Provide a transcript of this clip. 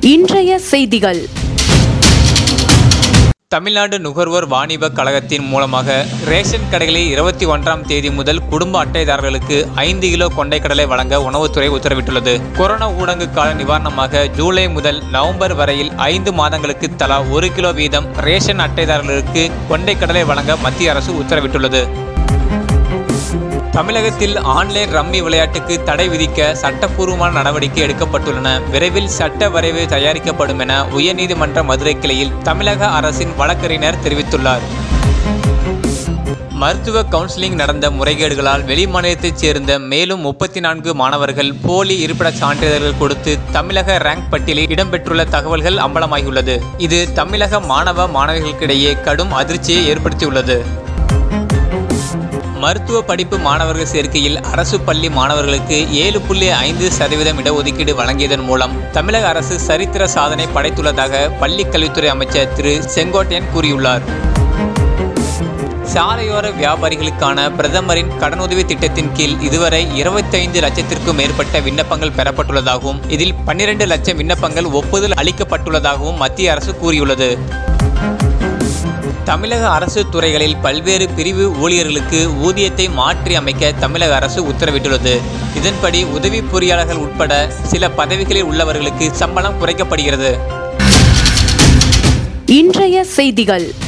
இன்றைய செய்திகள் தமிழ்நாடு நுகர்வோர் வாணிப கழகத்தின் மூலமாக ரேஷன் கடைகளில் இருபத்தி ஒன்றாம் தேதி முதல் குடும்ப அட்டைதாரர்களுக்கு ஐந்து கிலோ கொண்டைக்கடலை வழங்க உணவுத்துறை உத்தரவிட்டுள்ளது கொரோனா ஊடங்கு கால நிவாரணமாக ஜூலை முதல் நவம்பர் வரையில் ஐந்து மாதங்களுக்கு தலா ஒரு கிலோ வீதம் ரேஷன் அட்டைதாரர்களுக்கு கொண்டைக்கடலை வழங்க மத்திய அரசு உத்தரவிட்டுள்ளது தமிழகத்தில் ஆன்லைன் ரம்மி விளையாட்டுக்கு தடை விதிக்க சட்டப்பூர்வமான நடவடிக்கை எடுக்கப்பட்டுள்ளன விரைவில் சட்ட வரைவு தயாரிக்கப்படும் என உயர்நீதிமன்ற மதுரை கிளையில் தமிழக அரசின் வழக்கறிஞர் தெரிவித்துள்ளார் மருத்துவ கவுன்சிலிங் நடந்த முறைகேடுகளால் வெளிமாநிலத்தைச் சேர்ந்த மேலும் முப்பத்தி நான்கு மாணவர்கள் போலி இருப்பிடச் சான்றிதழ்கள் கொடுத்து தமிழக ரேங்க் பட்டியலில் இடம்பெற்றுள்ள தகவல்கள் அம்பலமாகியுள்ளது இது தமிழக மாணவ மாணவிகளுக்கிடையே கடும் அதிர்ச்சியை ஏற்படுத்தியுள்ளது மருத்துவ படிப்பு மாணவர்கள் சேர்க்கையில் அரசு பள்ளி மாணவர்களுக்கு ஏழு புள்ளி ஐந்து சதவீதம் இடஒதுக்கீடு வழங்கியதன் மூலம் தமிழக அரசு சரித்திர சாதனை படைத்துள்ளதாக பள்ளிக் கல்வித்துறை அமைச்சர் திரு செங்கோட்டையன் கூறியுள்ளார் சாலையோர வியாபாரிகளுக்கான பிரதமரின் கடனுதவி திட்டத்தின் கீழ் இதுவரை இருபத்தைந்து லட்சத்திற்கும் மேற்பட்ட விண்ணப்பங்கள் பெறப்பட்டுள்ளதாகவும் இதில் பன்னிரண்டு லட்சம் விண்ணப்பங்கள் ஒப்புதல் அளிக்கப்பட்டுள்ளதாகவும் மத்திய அரசு கூறியுள்ளது தமிழக அரசு துறைகளில் பல்வேறு பிரிவு ஊழியர்களுக்கு ஊதியத்தை மாற்றி அமைக்க தமிழக அரசு உத்தரவிட்டுள்ளது இதன்படி உதவி பொறியாளர்கள் உட்பட சில பதவிகளில் உள்ளவர்களுக்கு சம்பளம் குறைக்கப்படுகிறது இன்றைய செய்திகள்